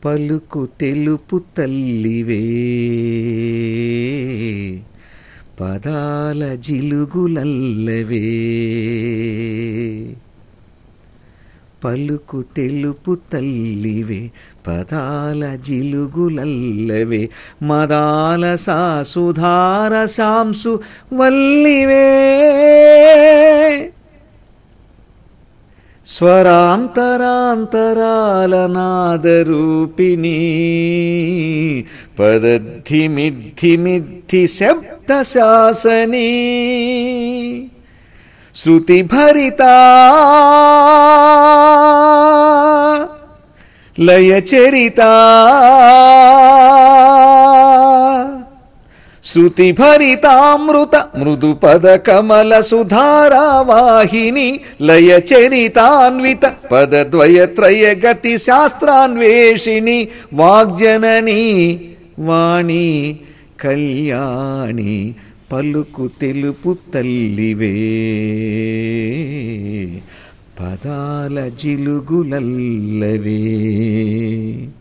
పలుకు తెలుపు తల్లివే పదాల జిలుగులల్లవే పలుకు తెలుపు తల్లివే పదాల జిలుగులల్లవే మదాల సాసుధార శాంసు వల్లివే స్వరాంతరాంతరాల నాదరూపిణి పదద్ధిమిద్ధిమిద్ధి శబ్దశాసనీ శృతిభరితా లయచరితా శృతిభరితామృత మృదు పద కమల సుధారావాహిని లయచరితాన్విత పదద్వయత్రయ గతి శాస్త్రాన్వేషిణి వాగ్జనని వాణి కళ్యాణి పలుకు తెలుపు తల్లివే పదాల జిలుగులల్లవే